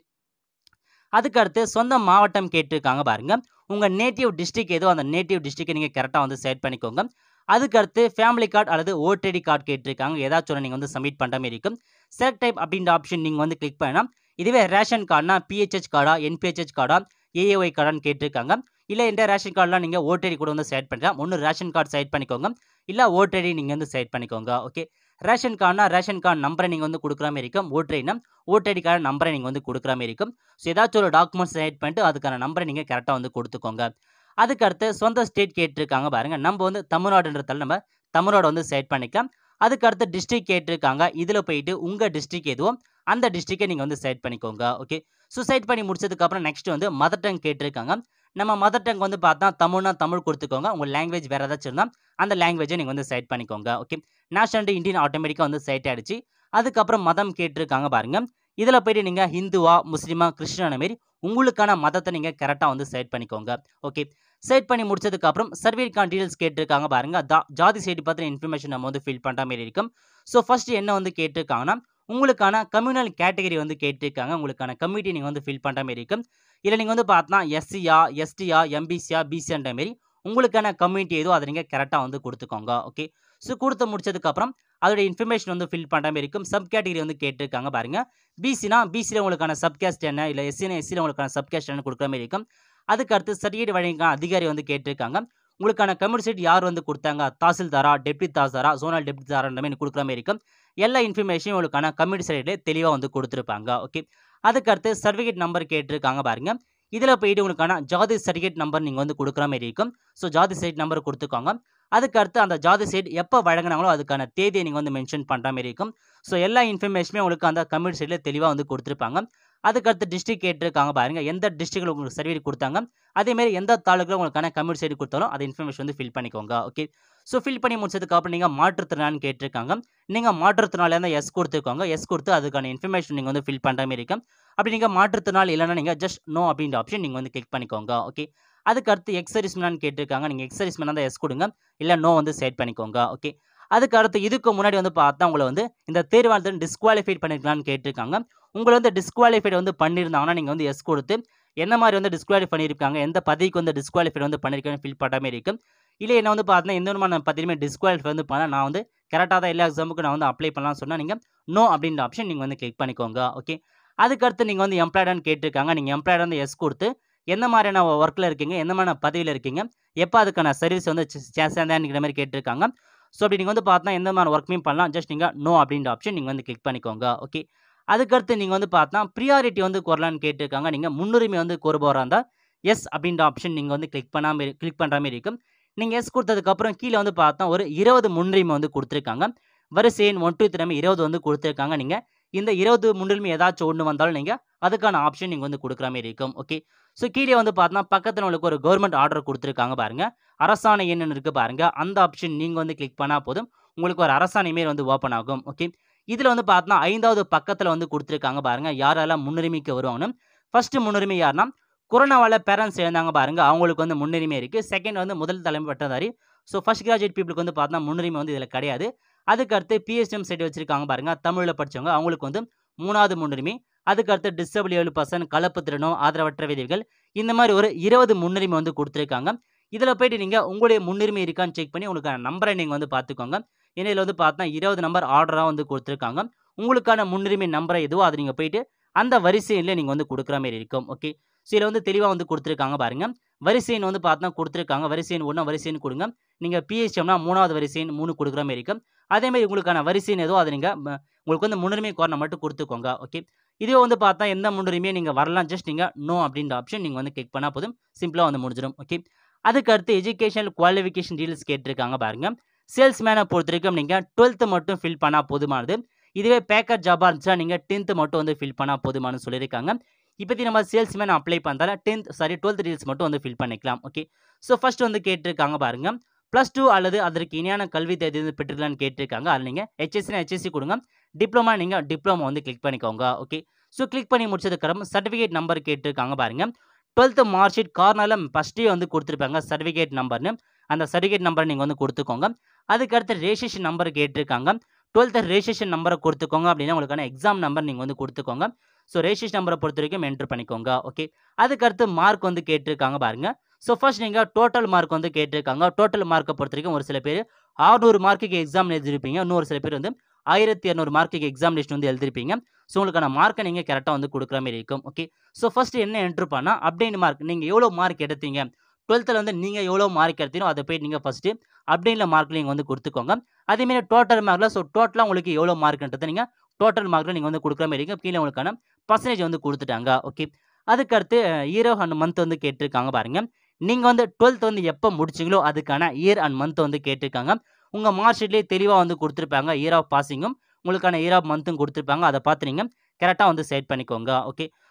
அதுக்கு அடுத்து சொந்த மாவட்டம் கேட்டிருக்காங்க பாருங்க உங்கள் நேட்டிவ் டிஸ்ட்ரிக் ஏதோ அந்த நேட்டிவ் டிஸ்ட்ரிக்டை நீங்கள் கரெக்டாக வந்து செட் பண்ணிக்கோங்க அதுக்கு அடுத்து ஃபேமிலி கார்டு அல்லது ஓடிடி கார்டு கேட்டிருக்காங்க ஏதாச்சும் ஒன்று நீங்கள் வந்து சப்மிட் பண்ணுற மாதிரி இருக்கும் செலக்ட் டைப் அப்படின்ற ஆப்ஷன் நீங்கள் வந்து கிளிக் பண்ணலாம் இதுவே ரேஷன் கார்டுனா பிஹெச்ஹெச் கார்டா என்பிஹெச்ஹெச் கார்டா ஏஏஒய் கார்டான்னு கேட்டிருக்காங்க இல்லை இந்த ரேஷன் கார்டெலாம் நீங்கள் ஓடிடி கூட வந்து செலக்ட் பண்ணிக்கலாம் ஒன்று ரேஷன் கார்டு செலக்ட் பண்ணிக்கோங்க இல்லை ஓடிடி நீங்கள் வந்து செலக்ட் பண்ணிக்கோங்க ஓகே ரேஷன் கார்டுனா ரேஷன் கார்டு நம்பரை நீங்கள் வந்து கொடுக்குற மாதிரி இருக்கும் ஓடிடினா ஓடிடி கார்டு நம்பரை நீங்கள் வந்து கொடுக்குற மாதிரி இருக்கும் ஸோ ஏதாச்சும் ஒரு டாக்குமெண்ட் செலக்ட் பண்ணிட்டு அதுக்கான நம்பரை நீங்கள் கரெக்டாக வந்து கொடுத்துக்கோங்க அதுக்கு அடுத்து சொந்த ஸ்டேட் கேட்டிருக்காங்க பாருங்க நம்ம வந்து தமிழ்நாடுன்றதால நம்ம தமிழ்நாடு வந்து செலக்ட் பண்ணிக்கலாம் அதுக்கு அடுத்து டிஸ்ட்ரிக் கேட்டிருக்காங்க இதில் போயிட்டு உங்கள் டிஸ்ட்ரிக் எதுவோ அந்த டிஸ்ட்ரிக்டை நீங்கள் வந்து செலக்ட் பண்ணிக்கோங்க ஓகே ஸோ செட் பண்ணி முடிச்சதுக்கப்புறம் நெக்ஸ்ட் வந்து மதர் டங் கேட்டிருக்காங்க நம்ம மதர் டங் வந்து பார்த்தா தமிழ்னா தமிழ் கொடுத்துக்கோங்க உங்கள் லாங்குவேஜ் வேறு ஏதாச்சும் இருந்தால் அந்த லாங்குவேஜை நீங்கள் வந்து செட் பண்ணிக்கோங்க ஓகே நேஷனாலிட்டி இந்தியன் ஆட்டோமேட்டிக்காக வந்து செட் ஆகிடுச்சு அதுக்கப்புறம் மதம் கேட்டிருக்காங்க பாருங்க இதில் போயிட்டு நீங்கள் ஹிந்துவா முஸ்லீமா கிறிஸ்டியான மாரி உங்களுக்கான மதத்தை நீங்கள் கரெக்டாக வந்து செட் பண்ணிக்கோங்க ஓகே செட் பண்ணி முடிச்சதுக்கப்புறம் சர்வீக்கான டீடைல்ஸ் கேட்டிருக்காங்க பாருங்க தா ஜாதி சைடு பற்றின இன்ஃபர்மேஷன் நம்ம வந்து ஃபில் பண்ணுற மாதிரி இருக்கும் ஸோ ஃபர்ஸ்ட் என்ன வந்து கேட்டிருக்காங்கன்னா உங்களுக்கான கம்யூனல் கேட்டகரி வந்து கேட்டிருக்காங்க உங்களுக்கான கம்யூனிட்டி நீங்கள் வந்து ஃபில் பண்ணுற மாதிரி இருக்கும் இல்லை நீங்கள் வந்து பார்த்தா எஸ்சியா எஸ்டியா எம்பிசியா பிசின்ற மாரி உங்களுக்கான கம்யூனிட்டி ஏதோ அதை நீங்கள் கரெக்டாக வந்து கொடுத்துக்கோங்க ஓகே ஸோ கொடுத்து முடிச்சதுக்கப்புறம் அதோட இன்ஃபர்மேஷன் வந்து ஃபில் பண்ணுற மாதிரி இருக்கும் சப் கேட்டகரி வந்து கேட்டிருக்காங்க பாருங்க பிசினா பிசியில் உங்களுக்கான சப்கேஸ்ட் என்ன இல்லை எஸ்சினா எஸ்சியில் உங்களுக்கான சப்கேஸ்ட் என்ன கொடுக்குற மாதிரி இருக்கும் அதுக்கு அடுத்து சர்டிஃபிகேட் வழங்கின அதிகாரி வந்து கேட்டிருக்காங்க உங்களுக்கான கம்யூனிட் யார் வந்து கொடுத்தாங்க தாசில்தாரா டெப்டி தாசாரா ஜோனல் டெப்டி தாரான்ற மாதிரி கொடுக்குற மாதிரி இருக்கும் எல்லா இன்ஃபர்மேஷனும் உங்களுக்கான கம்யூனிட் சைடில் தெளிவாக வந்து கொடுத்துருப்பாங்க ஓகே அதுக்கு அடுத்து சர்டிஃபிகேட் நம்பர் கேட்டிருக்காங்க பாருங்க இதில் போயிட்டு உங்களுக்கான ஜாதி சர்டிஃபிகேட் நம்பர் நீங்கள் வந்து கொடுக்குற மாதிரி இருக்கும் ஸோ ஜாதி சைட் நம்பர் கொடுத்துக்கோங்க அதுக்கு அடுத்து அந்த ஜாதி சைட் எப்போ வழங்கினாங்களோ அதுக்கான தேதியை நீங்கள் வந்து மென்ஷன் பண்ணுற மாதிரி இருக்கும் ஸோ எல்லா இன்ஃபர்மேஷனுமே உங்களுக்கு அந்த கம்யூனிட் சைடில் தெளிவாக வந்து கொடுத்துருப்பாங்க அதுக்கடுத்து டிஸ்ட்ரிக் கேட்டிருக்காங்க பாருங்க எந்த டிஸ்ட்ரிக்டில் உங்களுக்கு சர்டிஃபிகேட் கொடுத்தாங்க அதேமாரி எந்த தாலுக்கில் உங்களுக்கான கம்யூனிட் சைடு கொடுத்தாலும் அந்த இன்ஃபர்மேஷன் வந்து ஃபில் பண்ணிக்கோங்க ஓகே ஸோ ஃபில் பண்ணி முடிச்சதுக்கப்புறம் நீங்கள் மாற்றுத்திறனான்னு கேட்டிருக்காங்க நீங்கள் மாற்றுத்திறனால இருந்தால் எஸ் கொடுத்துக்கோங்க எஸ் கொடுத்து அதுக்கான இன்ஃபர்மேஷன் நீங்கள் வந்து ஃபில் பண்ணுற மாதிரி இருக்கும் அப்படி நீங்கள் மாற்றுத்திறனால இல்லைன்னா நீங்கள் ஜஸ்ட் நோ அப்படின்ற ஆப்ஷன் நீங்கள் வந்து கிளிக் பண்ணிக்கோங்க ஓகே அதுக்கு அடுத்து எக்ஸரிஸ்மேனான்னு கேட்டிருக்காங்க நீங்கள் எக்ஸரிஸ்மேனாக தான் எஸ் கொடுங்க இல்லை நோ வந்து செட் பண்ணிக்கோங்க ஓகே அதுக்கு அடுத்து இதுக்கு முன்னாடி வந்து பார்த்தா உங்களை வந்து இந்த தேர்வாளத்தில் டிஸ்குவாலிஃபைட் பண்ணிருக்கலாம்னு கேட்டிருக்காங்க உங்களை வந்து டிஸ்குவாலிஃபைட் வந்து பண்ணியிருந்தாங்கன்னா நீங்கள் வந்து எஸ் கொடுத்து என்ன மாதிரி வந்து டிஸ்குவாலிஃபை பண்ணியிருக்காங்க எந்த பதவிக்கு வந்து டிஸ்குவாலிஃபைட் வந்து பண்ணியிருக்கேன்னு ஃபீல் பண்ணுற மாதிரி இருக்கும் இல்லை என்ன வந்து பார்த்தீங்கன்னா எந்த விதமான பதவியுமே டிஸ்குவாலிஃபை வந்து பண்ண நான் வந்து கரெக்டாக தான் எல்லா எக்ஸாமுக்கு நான் வந்து அப்ளை பண்ணலாம்னு சொன்னால் நீங்கள் நோ அப்படின்ற ஆப்ஷன் நீங்கள் வந்து கிளிக் பண்ணிக்கோங்க ஓகே அதுக்கடுத்து நீங்கள் வந்து எம்ப்ளாய்டான்னு கேட்டிருக்காங்க நீங்கள் எம்ப்ளாய்டு வந்து எஸ் கொடுத்து எந்த மாதிரியான ஒர்க்கில் இருக்கீங்க எந்த மாதிரியான பதவியில் இருக்கீங்க எப்போ அதுக்கான சர்வீஸ் வந்து சேர்ந்தேன்ங்கிற மாதிரி கேட்டிருக்காங்க ஸோ அப்படி நீங்கள் வந்து பார்த்தா எந்த மாதிரி ஒர்க்குமே பண்ணலாம் ஜஸ்ட் நீங்கள் நோ அப்படின்ற ஆப்ஷன் நீங்கள் வந்து கிளிக் பண்ணிக்கோங்க ஓகே அதுக்கடுத்து நீங்கள் வந்து பார்த்தா ப்ரியாரிட்டி வந்து கோரலான்னு கேட்டிருக்காங்க நீங்கள் முன்னுரிமை வந்து கோருபவராக இருந்தால் எஸ் அப்படின்ற ஆப்ஷன் நீங்கள் வந்து கிளிக் பண்ணாமல் கிளிக் பண்ணுற மாதிரி இருக்கும் நீங்கள் எஸ் கொடுத்ததுக்கப்புறம் கீழே வந்து பார்த்தா ஒரு இருபது முன்னுரிமை வந்து கொடுத்துருக்காங்க வரிசை எண் ஒன் டூ திறமை இருபது வந்து கொடுத்துருக்காங்க நீங்கள் இந்த இருபது முன்னுரிமை ஏதாச்சும் ஒன்று வந்தாலும் நீங்கள் அதுக்கான ஆப்ஷன் நீங்கள் வந்து கொடுக்குற மாதிரி இருக்கும் ஓகே ஸோ கீழே வந்து பார்த்தா பக்கத்தில் உங்களுக்கு ஒரு கவர்மெண்ட் ஆர்டர் கொடுத்துருக்காங்க பாருங்க அரசாணை என்னன்னு இருக்குது பாருங்க அந்த ஆப்ஷன் நீங்கள் வந்து கிளிக் பண்ணால் போதும் உங்களுக்கு ஒரு அரசாணை மாரி வந்து ஓப்பன் ஆகும் ஓகே இதில் வந்து பார்த்தா ஐந்தாவது பக்கத்தில் வந்து கொடுத்துருக்காங்க பாருங்க யாரெல்லாம் முன்னுரிமைக்கு வருவாங்கன்னு ஃபர்ஸ்ட் முன்னுரிமை யாருன்னா கொரோனாவால் பேரண்ட்ஸ் எழுந்தாங்க பாருங்க அவங்களுக்கு வந்து முன்னுரிமை இருக்குது செகண்ட் வந்து முதல் தலைமை பட்டதாரி ஸோ ஃபர்ஸ்ட் கிராஜுவேட் பீப்புளுக்கு வந்து பார்த்தா முன்னுரிமை வந்து இதில் கிடையாது அதுக்கு அடுத்து பிஎஸ்எம் சைடு வச்சிருக்காங்க பாருங்க தமிழில் படித்தவங்க அவங்களுக்கு வந்து மூணாவது முன்னுரிமை அதுக்கு அடுத்து டிசபிள் ஏழு பர்சன்ட் கலப்பு திறனோ ஆதரவற்ற விதவிகள் இந்த மாதிரி ஒரு இருபது முன்னுரிமை வந்து கொடுத்துருக்காங்க இதில் போயிட்டு நீங்கள் உங்களுடைய முன்னுரிமை இருக்கான்னு செக் பண்ணி உங்களுக்கான நம்பரை நீங்கள் வந்து பார்த்துக்கோங்க ஏன்னா இதில் வந்து பார்த்தா இருபது நம்பர் ஆர்டராக வந்து கொடுத்துருக்காங்க உங்களுக்கான முன்னுரிமை நம்பரை எதுவோ அதை நீங்கள் போயிட்டு அந்த வரிசையில் நீங்கள் வந்து கொடுக்குற மாதிரி இருக்கும் ஓகே ஸோ இதில் வந்து தெளிவாக வந்து கொடுத்துருக்காங்க பாருங்க வரிசைன்னு வந்து பார்த்தா கொடுத்துருக்காங்க வரிசைன்னு ஒன்றா வரிசைன்னு கொடுங்க நீங்கள் பிஹெச்எம்னா மூணாவது வரிசைன்னு மூணு கொடுக்குற மாதிரி இருக்கும் அதேமாதிரி உங்களுக்கான வரிசைன்னு ஏதோ அதை நீங்கள் உங்களுக்கு வந்து முன்னுரிமை கோரணம் மட்டும் கொடுத்துக்கோங்க ஓகே இதுவே வந்து பார்த்தா எந்த முன்னுரிமையும் நீங்கள் வரலாம் ஜஸ்ட் நீங்கள் நோ அப்படின்ற ஆப்ஷன் நீங்கள் வந்து கிளிக் பண்ணால் போதும் சிம்பிளாக வந்து முடிஞ்சிடும் ஓகே அதுக்கு அடுத்து எஜுகேஷனல் குவாலிஃபிகேஷன் டீல்ஸ் கேட்டிருக்காங்க பாருங்க சேல்ஸ்மேனை பொறுத்த வரைக்கும் நீங்கள் டுவெல்த்து மட்டும் ஃபில் பண்ணால் போதுமானது இதுவே பேக்கர் ஜாபாக இருந்துச்சுன்னா நீங்கள் டென்த்து மட்டும் வந்து ஃபில் பண்ணால் போதுமானு சொல்லியிருக்காங்க இப்போதி நம்ம சேல்ஸ்மேன் அப்ளை பண்ணாலும் டென்த் சாரி டுவெல்த் டீல்ஸ் மட்டும் வந்து ஃபில் பண்ணிக்கலாம் ஓகே ஸோ ஃபர்ஸ்ட் வந்து கேட்டிருக்காங்க பாருங்க ப்ளஸ் டூ அல்லது அதற்கு இணையான கல்வி தேதி வந்து பெற்றுக்கலான்னு கேட்டிருக்காங்க அதில் நீங்கள் ஹெச்எஸ்சினா ஹெச்எஸ்சி கொடுங்க டிப்ளமா நீங்கள் டிப்ளமா வந்து கிளிக் பண்ணிக்கோங்க ஓகே ஸோ கிளிக் பண்ணி முடிச்சதுக்கப்புறம் சர்டிஃபிகேட் நம்பர் கேட்டிருக்காங்க பாருங்க டுவெல்த்து மார்க் ஷீட் கார்னரில் ஃபஸ்ட்டே வந்து கொடுத்துருப்பாங்க சர்டிஃபிகேட் நம்பர்னு அந்த சர்டிஃபிகேட் நம்பர் நீங்கள் வந்து கொடுத்துக்கோங்க அதுக்கடுத்து ரெஜிஸ்ட்ரேஷன் நம்பர் கேட்டிருக்காங்க டுவெல்த்து ரெஜிஸ்ட்ரேஷன் நம்பரை கொடுத்துக்கோங்க அப்படின்னா உங்களுக்கான எக்ஸாம் நம்பர் நீங்கள் வந்து கொடுத்துக்கோங்க ஸோ ரெஜிஸ்ட்ரேஷன் நம்பரை பொறுத்த வரைக்கும் என்ட்ரு பண்ணிக்கோங்க ஓகே அதுக்கடுத்து மார்க் வந்து கேட்டிருக்காங்க பாருங்க ஸோ ஃபர்ஸ்ட் நீங்கள் டோட்டல் மார்க் வந்து கேட்டிருக்காங்க டோட்டல் மார்க்கை பொறுத்த வரைக்கும் ஒரு சில பேர் ஆறுநூறு மார்க்குக்கு எக்ஸாம் எழுதிருப்பீங்க இன்னொரு சில பேர் வந்து ஆயிரத்தி இரநூறு மார்க்குக்கு எக்ஸாமினேஷன் வந்து எழுதிருப்பீங்க ஸோ உங்களுக்கான மார்க்கை நீங்கள் கரெக்டாக வந்து கொடுக்குற மாதிரி இருக்கும் ஓகே ஸோ ஃபர்ஸ்ட் என்ன என்ட்ரு பண்ணால் அப்டேன் மார்க் நீங்கள் எவ்வளோ மார்க் எடுத்தீங்க டுவெல்த்தில் வந்து நீங்கள் எவ்வளோ மார்க் எடுத்தீங்களோ அதை போய் நீங்கள் ஃபஸ்ட்டு அப்டேனில் மார்க் நீங்கள் வந்து கொடுத்துக்கோங்க அதேமாரி டோட்டல் மார்க்கில் ஸோ டோட்டலாக உங்களுக்கு எவ்வளோ மார்க்ன்றதை நீங்கள் டோட்டல் மார்க்கில் நீங்கள் வந்து கொடுக்குற மாதிரி இருக்கும் கீழே உங்களுக்கான பர்சன்டேஜ் வந்து கொடுத்துட்டாங்க ஓகே அதுக்கடுத்து இயர் அண்ட் மந்த் வந்து கேட்டிருக்காங்க பாருங்க நீங்கள் வந்து டுவெல்த் வந்து எப்போ முடிச்சிங்களோ அதுக்கான இயர் அண்ட் மந்த் வந்து கேட்டிருக்காங்க உங்கள் மார்க் ஷீட்லேயே தெளிவாக வந்து கொடுத்துருப்பாங்க இயர் ஆஃப் பாசிங்கும் உங்களுக்கான இயர் ஆஃப் மந்த்தும் கொடுத்துருப்பாங்க அதை பார்த்து நீங்கள் கரெக்டாக வந்து செட் பண்ணிக்கோங்க ஓகே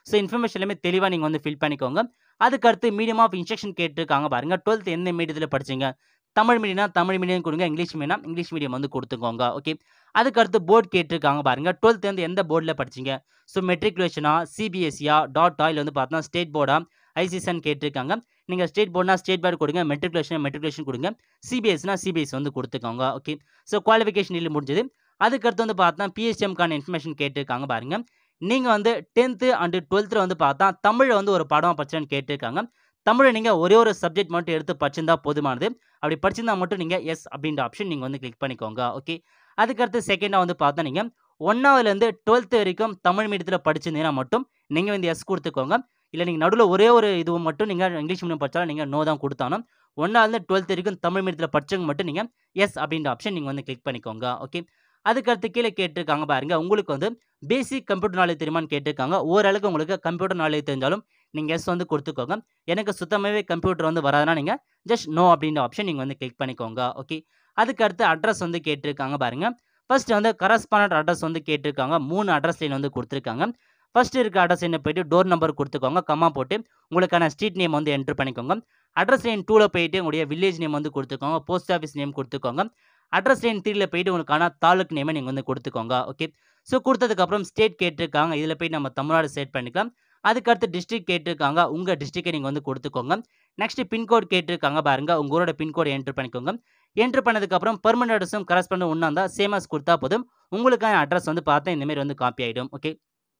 ஸோ இன்ஃபர்மேஷன் எல்லாமே தெளிவாக நீங்கள் வந்து ஃபில் பண்ணிக்கோங்க அதுக்கடுத்து மீடியம் ஆஃப் இன்ஸ்ட்ரக்ஷன் கேட்டிருக்காங்க பாருங்க டுவெல்த் எந்த மீடியத்தில் படிச்சீங்க தமிழ் மீடியம்னா தமிழ் மீடியம் கொடுங்க இங்கிலீஷ் மீடியம் இங்கிலீஷ் மீடியம் வந்து கொடுத்துக்கோங்க ஓகே அதுக்கடுத்து போர்டு கேட்டிருக்காங்க பாருங்க டுவெல்த் வந்து எந்த போர்டில் படிச்சீங்க ஸோ மெட்ரிகுலேஷனா சிபிஎஸ்சியா டாட் ஆயில் வந்து பார்த்தா ஸ்டேட் போர்டா ஐசிஎஸ்என் கேட்டிருக்காங்க நீங்கள் ஸ்டேட் போர்ட்னா ஸ்டேட் போர்டு கொடுங்க மெட்ரிகுலேஷன் மெட்ரிகுலேஷன் கொடுங்க சிபிஎஸ்னா சிபிஎஸ் வந்து கொடுத்துக்கோங்க ஓகே ஸோ குவாலிஃபிகேஷன் இல்லை முடிஞ்சது அதுக்கடுத்து வந்து பார்த்தா பிஎஸ்சிஎம்கான இன்ஃபர்மேஷன் கேட்டிருக்காங்க பாருங்க நீங்கள் வந்து டென்த்து அண்டு டுவெல்த்தில் வந்து பார்த்தா தமிழை வந்து ஒரு பாடம் படிச்சேன்னு கேட்டிருக்காங்க தமிழை நீங்கள் ஒரே ஒரு சப்ஜெக்ட் மட்டும் எடுத்து படிச்சிருந்தா போதுமானது அப்படி படிச்சிருந்தா மட்டும் நீங்கள் எஸ் அப்படின்ற ஆப்ஷன் நீங்கள் வந்து கிளிக் பண்ணிக்கோங்க ஓகே அதுக்கடுத்து செகண்டாக வந்து பார்த்தா நீங்கள் ஒன்றாவதுலேருந்து டுவெல்த்து வரைக்கும் தமிழ் மீடியத்தில் படிச்சிருந்தீங்கன்னா மட்டும் நீங்கள் வந்து எஸ் கொடுத்துக்கோங்க இல்லை நீங்கள் நடுவில் ஒரே ஒரு இது மட்டும் நீங்கள் இங்கிலீஷ் மீடியம் படித்தாலும் நீங்கள் நோ தான் கொடுத்தாலும் ஒன்றாவது டுவெல்த் வரைக்கும் தமிழ் மீடியத்தில் படிச்சவங்க மட்டும் நீங்கள் எஸ் அப்படின்ற ஆப்ஷன் நீங்கள் வந்து கிளிக் பண்ணிக்கோங்க ஓகே அதுக்கடுத்து கீழே கேட்டிருக்காங்க பாருங்க உங்களுக்கு வந்து பேசிக் கம்ப்யூட்டர் நாலேஜ் தெரியுமான்னு கேட்டிருக்காங்க ஓரளவுக்கு உங்களுக்கு கம்ப்யூட்டர் நாலேஜ் தெரிஞ்சாலும் நீங்கள் எஸ் வந்து கொடுத்துக்கோங்க எனக்கு சுத்தமாகவே கம்ப்யூட்டர் வந்து வராதுன்னா நீங்கள் ஜஸ்ட் நோ அப்படின்ற ஆப்ஷன் நீங்கள் வந்து கிளிக் பண்ணிக்கோங்க ஓகே அதுக்கடுத்து அட்ரஸ் வந்து கேட்டிருக்காங்க பாருங்க ஃபர்ஸ்ட் வந்து கரஸ்பாண்ட் அட்ரஸ் வந்து கேட்டிருக்காங்க மூணு அட்ரஸ் லைன் வந்து கொடுத்துருக்காங்க ஃபர்ஸ்ட் இருக்க அட்ரஸ் என்ன போயிட்டு டோர் நம்பர் கொடுத்துக்கோங்க கம்மா போட்டு உங்களுக்கான ஸ்ட்ரீட் நேம் வந்து என்ட்ரு பண்ணிக்கோங்க அட்ரஸ் லைன் டூவில் போயிட்டு உங்களுடைய வில்லேஜ் நேம் வந்து கொடுத்துக்கோங்க போஸ்ட் ஆஃபீஸ் நேம் கொடுத்துக்கோங்க அட்ரஸ் லைன் த்ரீல போயிட்டு உங்களுக்கான தாலுக் நேமை நீங்கள் வந்து கொடுத்துக்கோங்க ஓகே ஸோ கொடுத்ததுக்கப்புறம் ஸ்டேட் கேட்டிருக்காங்க இதில் போய் நம்ம தமிழ்நாடு செட் பண்ணிக்கலாம் அதுக்கடுத்து டிஸ்ட்ரிக்ட் கேட்டிருக்காங்க உங்கள் டிஸ்ட்ரிக்டை நீங்கள் வந்து கொடுத்துக்கோங்க நெக்ஸ்ட் பின்கோட் கேட்டிருக்காங்க பாருங்க உங்களோட பின்கோடு என்ட்ரு பண்ணிக்கோங்க என்ட்ரு பண்ணதுக்கப்புறம் பெர்மனன்ட் அட்ரஸும் கரஸ்பாண்ட் ஒன்றா இருந்தால் சேமஸ் கொடுத்தா போதும் உங்களுக்கான அட்ரஸ் வந்து பார்த்தா இந்தமாரி வந்து காப்பி ஆகிடும் ஓகே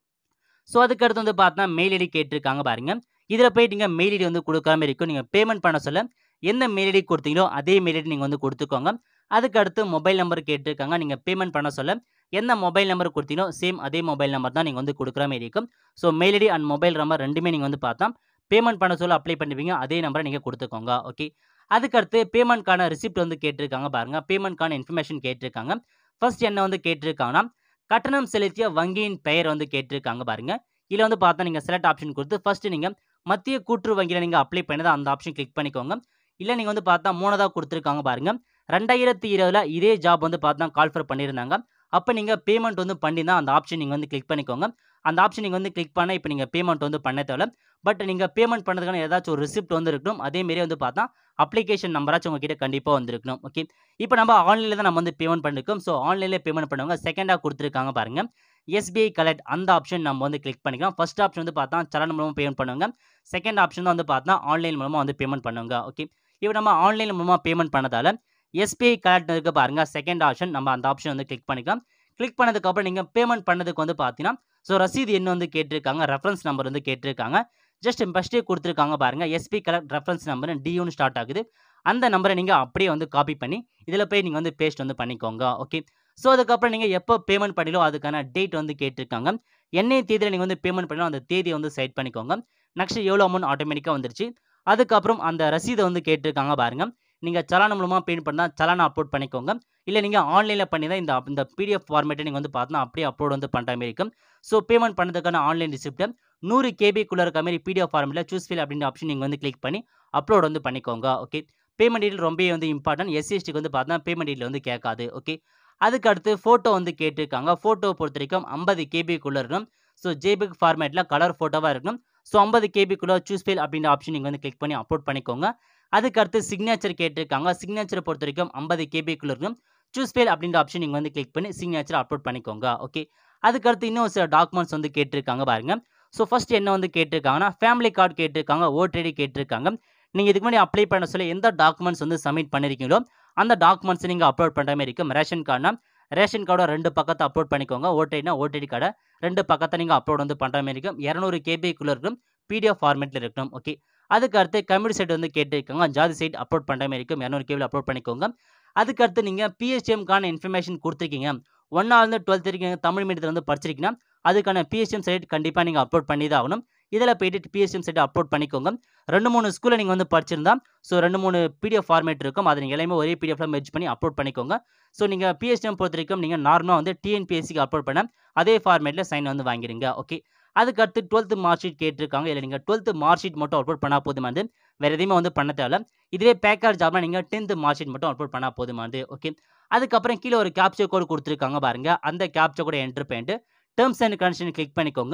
ஸோ அதுக்கடுத்து வந்து பார்த்தா மெயில் ஐடி கேட்டிருக்காங்க பாருங்க இதில் போயிட்டு நீங்கள் மெயில் ஐடி வந்து கொடுக்குற மாதிரி இருக்கும் நீங்கள் பேமெண்ட் பண்ண சொல்ல எந்த மெயில் ஐடி கொடுத்தீங்களோ அதே மெயில் ஐடி நீங்கள் வந்து கொடுத்துக்கோங்க அதுக்கடுத்து மொபைல் நம்பர் கேட்டிருக்காங்க நீங்கள் பேமெண்ட் பண்ண சொல்ல எந்த மொபைல் நம்பர் கொடுத்தீங்களோ சேம் அதே மொபைல் நம்பர் தான் நீங்கள் வந்து கொடுக்குற மாதிரி இருக்கும் so mail ID and mobile number ரெண்டுமே நீங்கள் வந்து பார்த்தா பேமெண்ட் பண்ண சொல்ல அப்ளை பண்ணுவீங்க அதே நம்பரை நீங்கள் கொடுத்துக்கோங்க ஓகே அதுக்கடுத்து பேமெண்ட்கான ரிசிப்ட் வந்து கேட்டிருக்காங்க பாருங்க பேமெண்ட்கான இன்ஃபர்மேஷன் கேட்டிருக்காங்க ஃபர்ஸ்ட் என்ன வந்து கேட்டிருக்காங்கன்னா கட்டணம் செலுத்திய வங்கியின் பெயர் வந்து கேட்டிருக்காங்க பாருங்க இதில் வந்து பார்த்தா நீங்கள் செலக்ட் ஆப்ஷன் கொடுத்து ஃபர்ஸ்ட் நீங்கள் மத்திய கூட்டுறவு வங்கியில் நீங்கள் அப்ளை பண்ணதை அந்த ஆப்ஷன் கிளிக் பண்ணிக்கோங்க இல்லை நீங்கள் வந்து பார்த்தா மூணதாக கொடுத்துருக்காங்க பாருங்க ரெண்டாயிரத்தி இருபதுல இதே ஜாப் வந்து பார்த்தா கால்ஃபர் பண்ணியிருந்தாங்க அப்போ நீங்கள் பேமெண்ட் வந்து பண்ணினா அந்த ஆப்ஷன் நீங்கள் வந்து கிளிக் பண்ணிக்கோங்க அந்த ஆப்ஷன் நீங்கள் வந்து கிளிக் பண்ண இப்போ நீங்கள் பேமெண்ட் வந்து பண்ண தேவை பட் நீங்கள் பேமெண்ட் பண்ணதுக்கான ஏதாச்சும் ஒரு ரிசிப்ட் வந்து இருக்கணும் அதேமாரி வந்து பார்த்தா அப்ளிகேஷன் நம்பராச்சும் உங்ககிட்ட கண்டிப்பாக வந்துருக்கணும் ஓகே இப்போ நம்ம ஆன்லைனில் தான் நம்ம வந்து பேமெண்ட் பண்ணிருக்கோம் ஸோ ஆன்லைனில் பேமெண்ட் பண்ணுவாங்க செகண்டாக கொடுத்துருக்காங்க பாருங்க எஸ்பிஐ கலெக்ட் அந்த ஆப்ஷன் நம்ம வந்து கிளிக் பண்ணிக்கலாம் ஃபர்ஸ்ட் ஆப்ஷன் வந்து பார்த்தா சலன் மூலமாக பேமெண்ட் பண்ணுவாங்க செகண்ட் ஆப்ஷன் தான் வந்து பார்த்தா ஆன்லைன் மூலமாக வந்து பேமெண்ட் பண்ணுவாங்க ஓகே இப்போ நம்ம ஆன்லைன் மூலமாக பேமெண்ட் பண்ணதால எஸ்பிஐ கலெக்ட் இருக்க பாருங்க செகண்ட் ஆப்ஷன் நம்ம அந்த ஆப்ஷன் வந்து கிளிக் பண்ணிக்கலாம் கிளிக் பண்ணதுக்கப்புறம் நீங்கள் பேமெண்ட் பண்ணதுக்கு வந்து பார்த்தீங்கன்னா ஸோ ரசீது என்ன வந்து கேட்டிருக்காங்க ரெஃபரன்ஸ் நம்பர் வந்து கேட்டிருக்காங்க ஜஸ்ட் ஃபஸ்ட்டே கொடுத்துருக்காங்க பாருங்க எஸ்பி கலெக்ட் ரெஃபரன்ஸ் நம்பர் டியூன்னு ஸ்டார்ட் ஆகுது அந்த நம்பரை நீங்கள் அப்படியே வந்து காப்பி பண்ணி இதில் போய் நீங்கள் வந்து பேஸ்ட் வந்து பண்ணிக்கோங்க ஓகே ஸோ அதுக்கப்புறம் நீங்கள் எப்போ பேமெண்ட் பண்ணிலோ அதுக்கான டேட் வந்து கேட்டிருக்காங்க என்னைய தேதியில் நீங்கள் வந்து பேமெண்ட் பண்ணலாம் அந்த தேதியை வந்து செட் பண்ணிக்கோங்க நெக்ஸ்ட் எவ்வளோ அமௌண்ட் ஆட்டோமேட்டிக்காக வந்துருச்சு அதுக்கப்புறம் அந்த ரசீதை வந்து கேட்டிருக்காங்க பாருங்க நீங்கள் சலான மூலமாக பேமெண்ட் பண்ணால் சலானை அப்லோட் பண்ணிக்கோங்க இல்லை நீங்கள் ஆன்லைனில் பண்ணி தான் இந்த இந்த பிடிஎஃப் ஃபார்மேட்டை நீங்கள் வந்து பார்த்தா அப்படியே அப்லோட் வந்து பண்ணுற மாதிரி இருக்கும் ஸோ பேமெண்ட் பண்ணதுக்கான ஆன்லைன் ரிசிப்ட்டை நூறு கேபிக்குள்ளே இருக்க மாதிரி பிடிஎஃப் ஃபார்மேட்டில் சூஸ் ஃபில் அப்படின்ற ஆப்ஷன் நீங்கள் வந்து கிளிக் பண்ணி அப்லோட் வந்து பண்ணிக்கோங்க ஓகே பேமெண்ட் டீட்டெயில் ரொம்பவே வந்து இம்பார்ட்டன்ட் எஸ்சிஎஸ்டிக்கு வந்து பார்த்தா பேமெண்ட் டீட்டெயில் வந்து கேட்காது ஓகே அதுக்கு அடுத்து ஃபோட்டோ வந்து கேட்டிருக்காங்க ஃபோட்டோ பொறுத்த வரைக்கும் ஐம்பது கேபிக்குள்ளே இருக்கும் ஸோ ஜேபிக் ஃபார்மேட்டில் கலர் ஃபோட்டோவாக இருக்கும் ஸோ ஐம்பது கேபிக்குள்ளே சூஸ் ஃபைல் அப்படின்ற ஆப்ஷன் நீங்கள் வந்து கிளிக் பண்ணி அப்லோட் பண்ணிக்கோங்க அதுக்கு அடுத்து சிக்னேச்சர் கேட்டிருக்காங்க சிக்னேச்சரை பொறுத்த வரைக்கும் ஐம்பது கேபிக்குள்ளே இருக்கும் சூஸ் ஃபைல் அப்படின்ற ஆப்ஷன் நீங்கள் வந்து கிளிக் பண்ணி சிக்னேச்சர் அப்லோட் பண்ணிக்கோங்க ஓகே அதுக்கு அடுத்து இன்னும் சில டாக்குமெண்ட்ஸ் வந்து கேட்டிருக்காங்க பாருங்க ஸோ ஃபர்ஸ்ட் என்ன வந்து கேட்டிருக்காங்கன்னா ஃபேமிலி கார்டு கேட்டிருக்காங்க ஓட்டர் ஐடி கேட்டிருக்காங்க நீங்கள் இதுக்கு முன்னாடி அப்ளை பண்ண சொல்ல எந்த டாக்குமெண்ட்ஸ் வந்து சப்மிட் பண்ணியிருக்கீங்களோ அந்த டாக்குமெண்ட்ஸ் நீங்கள் அப்லோட் பண்ணுற மாதிரி இருக்கும் ரேஷன் கார்டுனா ரேஷன் கார்டை ரெண்டு பக்கத்தை அப்லோட் பண்ணிக்கோங்க ஓடினா ஓடிடி கார்டை ரெண்டு பக்கத்தை நீங்கள் அப்லோட் வந்து பண்ணுற மாதிரி இருக்கும் இரநூறு கேபிக்குள்ளே இருக்கும் பிடிஎஃப் ஃபார்மேட்டில் இருக்கணும் ஓகே அதுக்கு அடுத்து கம்யூனிட்டி சைட் வந்து கேட்டிருக்காங்க ஜாதி சைட் அப்லோட் பண்ணுற மாதிரி இருக்கும் இரநூறு கேபிள் அப்லோட் பண்ணிக்கோங்க அதுக்கு அடுத்து நீங்கள் பிஎஸ்டிஎம்கான இன்ஃபர்மேஷன் கொடுத்துருக்கீங்க ஒன்றாவது டுவெல்த் வரைக்கும் தமிழ் மீடியத்தில் வந்து படிச்சிருக்கீங்கன்னா அதுக்கான பிஎஸ்டிஎம் சைட் கண்டிப்பாக நீங்கள் அப்லோட் பண்ணி தான் ஆகணும் இதில் போயிட்டு பிஎஸ்டிஎம் சைட் அப்லோட் பண்ணிக்கோங்க ரெண்டு மூணு ஸ்கூலில் நீங்கள் வந்து படிச்சிருந்தா ஸோ ரெண்டு மூணு பிடிஎஃப் ஃபார்மேட் இருக்கும் அதை நீங்கள் எல்லாமே ஒரே பிடிஎஃப்ல மெர்ஜ் பண்ணி அப்லோட் பண்ணிக்கோங்க ஸோ நீங்கள் பிஎஸ்டிஎம் பொறுத்த வரைக்கும் நீங்கள் நார்மலாக வந்து டிஎன்பிஎஸ்சிக்கு அப்லோட் பண்ண அதே ஃபார்மேட்டில் சைன் வந்து வாங்கிடுங்க ஓகே அதுக்கு அடுத்து டுவெல்த்து மார்க் ஷீட் கேட்டிருக்காங்க இல்லை நீங்கள் டுவெல்த்து மார்க் ஷீட் மட்டும் அப்லோட் பண்ணால் போதுமானது வேறு எதுவுமே வந்து பண்ண தேவை இதுவே பேக்கர் ஜாப்னா நீங்கள் டென்த்து மார்க் ஷீட் மட்டும் அப்லோட் பண்ணால் போதுமானது ஓகே அதுக்கப்புறம் கீழே ஒரு கேப்சர் கோடு கொடுத்துருக்காங்க பாருங்க அந்த கேப்சர் கோடை என்ட்ரு பண்ணிட்டு டேர்ம்ஸ் அண்ட் கண்டிஷன் கிளிக் பண்ணிக்கோங்க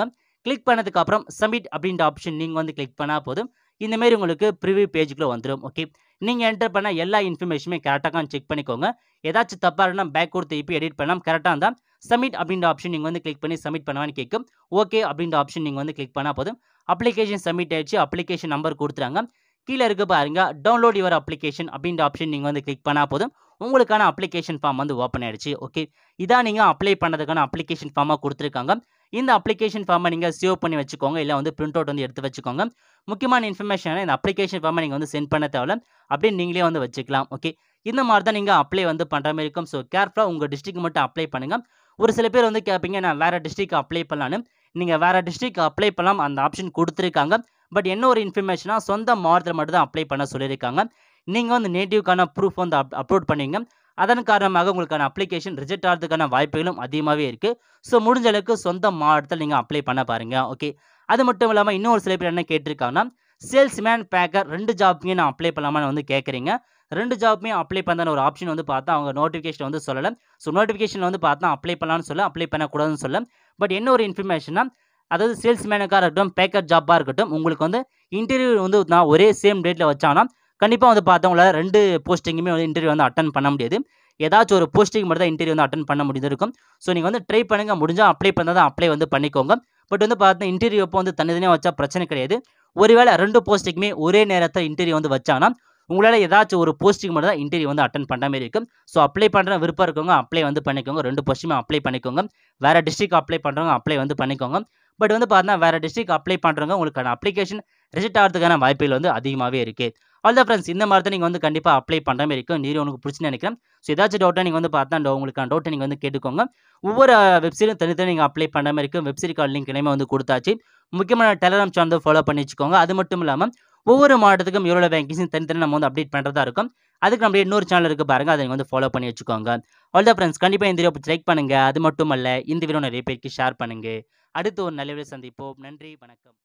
கிளிக் பண்ணதுக்கு அப்புறம் சப்மிட் அப்படின்ற ஆப்ஷன் நீங்கள் வந்து கிளிக் பண்ணால் போதும் இந்த மாதிரி உங்களுக்கு ப்ரிவியூ பேஜுக்குள்ளே வந்துடும் ஓகே நீங்கள் என்டர் பண்ண எல்லா இன்ஃபர்மேஷனுமே கரெக்டாக செக் பண்ணிக்கோங்க ஏதாச்சும் தப்பாக இருந்தால் பேக் கொடுத்து இப்போ எடிட் பண்ணலாம் கரெக்டாக இருந்தால் சப்மிட் அப்படின்ற ஆப்ஷன் நீங்கள் வந்து கிளிக் பண்ணி சப்மிட் பண்ணவான்னு கேட்கும் ஓகே அப்படின்ற ஆப்ஷன் நீங்கள் வந்து கிளிக் பண்ணால் போதும் அப்ளிகேஷன் சப்மிட் ஆயிடுச்சு அப்ளிகேஷன் நம்பர் கொடுத்துறாங்க கீழே இருக்க பாருங்க டவுன்லோட் யுவர் அப்ளிகேஷன் அப்படின்ற ஆப்ஷன் நீங்கள் வந்து கிளிக் பண்ணால் போதும் உங்களுக்கான அப்ளிகேஷன் ஃபார்ம் வந்து ஓப்பன் ஆயிடுச்சு ஓகே இதான் நீங்கள் அப்ளை பண்ணதுக்கான அப்ளிகேஷன் ஃபார்மாக கொடுத்துருக்காங்க இந்த அப்ளிகேஷன் ஃபார்மை நீங்கள் சேவ் பண்ணி வச்சுக்கோங்க இல்லை வந்து பிரிண்ட் அவுட் வந்து எடுத்து வச்சுக்கோங்க முக்கியமான இன்ஃபர்மேஷன் இந்த அப்ளிகேஷன் ஃபார்மை நீங்கள் வந்து சென்ட் பண்ண தேவையில்ல அப்படியே நீங்களே வந்து வச்சுக்கலாம் ஓகே இந்த மாதிரி தான் நீங்கள் அப்ளை வந்து பண்ணுற மாதிரி இருக்கும் ஸோ கேர்ஃபுல்லாக உங்கள் டிஸ்ட்ரிக் மட்டும் அப்ளை பண்ணுங்கள் ஒரு சில பேர் வந்து கேட்பீங்க நான் வேறு டிஸ்ட்ரிக் அப்ளை பண்ணலான்னு நீங்கள் வேறு டிஸ்ட்ரிக் அப்ளை பண்ணலாம் அந்த ஆப்ஷன் கொடுத்துருக்காங்க பட் என்ன ஒரு இன்ஃபர்மேஷனாக சொந்த மாவட்டத்தில் மட்டும் தான் அப்ளை பண்ண சொல்லியிருக்காங்க நீங்கள் வந்து நேட்டிவ்க்கான ப்ரூஃப் வந்து அப் அப்லோட் பண்ணீங்க அதன் காரணமாக உங்களுக்கான அப்ளிகேஷன் ரிஜெக்ட் ஆகிறதுக்கான வாய்ப்புகளும் அதிகமாகவே இருக்குது ஸோ முடிஞ்ச அளவுக்கு சொந்த மாவட்டத்தில் நீங்கள் அப்ளை பண்ண பாருங்கள் ஓகே அது மட்டும் இல்லாமல் இன்னும் ஒரு சில பேர் என்ன கேட்டிருக்காங்கன்னா சேல்ஸ்மேன் பேக்கர் ரெண்டு ஜாப்மே நான் அப்ளை பண்ணலாமான்னு வந்து கேட்குறீங்க ரெண்டு ஜாப்மே அப்ளை பண்ண ஒரு ஆப்ஷன் வந்து பார்த்தா அவங்க நோட்டிஃபிகேஷன் வந்து சொல்லலை ஸோ நோட்டிஃபிகேஷன் வந்து பார்த்தா அப்ளை பண்ணலாம்னு சொல்ல அப்ளை பண்ணக்கூடாதுன்னு சொல்ல பட் என்ன ஒரு இன்ஃபர்மேஷனா அதாவது சேல்ஸ்மேனுக்காக இருக்கட்டும் பேக்கர் ஜாப்பாக இருக்கட்டும் உங்களுக்கு வந்து இன்டர்வியூ வந்து நான் ஒரே சேம் டேட்டில் வச்சாங்கன்னா கண்டிப்பாக வந்து பார்த்தா உங்களால் ரெண்டு போஸ்டிங்குமே வந்து இன்டர்வியூ வந்து அட்டன் பண்ண முடியாது ஏதாச்சும் ஒரு போஸ்டிங் மட்டும் தான் இன்டர்வியூ வந்து அட்டன் பண்ண முடியுது இருக்கும் ஸோ நீங்கள் வந்து ட்ரை பண்ணுங்கள் முடிஞ்சால் அப்ளை பண்ணால் தான் அப்ளை வந்து பண்ணிக்கோங்க பட் வந்து பார்த்தா இன்டர்வியூ அப்போ வந்து தனித்தனியாக வச்சா பிரச்சனை கிடையாது ஒருவேளை ரெண்டு போஸ்டிங்குமே ஒரே நேரத்தில் இன்டர்வியூ வந்து வச்சாங்கன்னா உங்களால் ஏதாச்சும் ஒரு போஸ்டிங் மட்டும் தான் இன்டர்வியூ வந்து அட்டன் பண்ணுற மாதிரி இருக்கும் ஸோ அப்ளை பண்ணுற விருப்பம் இருக்கவங்க அப்ளை வந்து பண்ணிக்கோங்க ரெண்டு போஸ்ட்டுமே அப்ளை பண்ணிக்கோங்க வேறு டிஸ்ட்ரிக் அப்ளை பண்ணுறவங்க அப்ளை வந்து பண்ணிக்கோங்க பட் வந்து பார்த்தா வேறு டிஸ்ட்ரிக் அப்ளை பண்ணுறவங்க உங்களுக்கான அப்ளிகேஷன் ரிஜெக்ட் ஆகிறதுக்கான வாய்ப்புகள் வந்து அதிகமாகவே இருக்குது ஆல் தான் ஃப்ரெண்ட்ஸ் இந்த மாதிரி தான் நீங்கள் வந்து கண்டிப்பாக அப்ளை பண்ணுற மாதிரி இருக்கும் நீர் உனக்கு பிடிச்சி நினைக்கிறேன் ஸோ ஏதாச்சும் டவுட்டாக நீங்கள் வந்து பார்த்தா அந்த உங்களுக்கான டவுட்டை நீங்கள் வந்து கேட்டுக்கோங்க ஒவ்வொரு வெப்சைட்டும் தனித்தனி நீங்கள் அப்ளை பண்ணுற மாதிரி இருக்கும் வெப்சைட் கால் லிங்க் எல்லாமே வந்து கொடுத்தாச்சு முக்கியமான டெலகிராம் சேனல் ஃபாலோ பண்ணி வச்சுக்கோங்க அது மட்டும் இல்லாமல் ஒவ்வொரு மாவட்டத்துக்கும் எவ்வளோ வேகன்சி தனித்தனி நம்ம வந்து அப்டேட் பண்ணுறதா இருக்கும் அதுக்கு நம்ம இன்னொரு சேனல் இருக்குது பாருங்கள் அதை நீங்கள் வந்து ஃபாலோ பண்ணி வச்சுக்கோங்க ஆல் தான் ஃப்ரெண்ட்ஸ் கண்டிப்பாக இந்த வீடியோ லைக் பண்ணுங்கள் அது மட்டும் அல்ல இந்த வீடியோ நிறைய பேருக்கு ஷேர் பண்ணுங்கள் அடுத்து ஒரு நல்ல வீடியோ சந்திப்போம் நன்றி வணக்கம்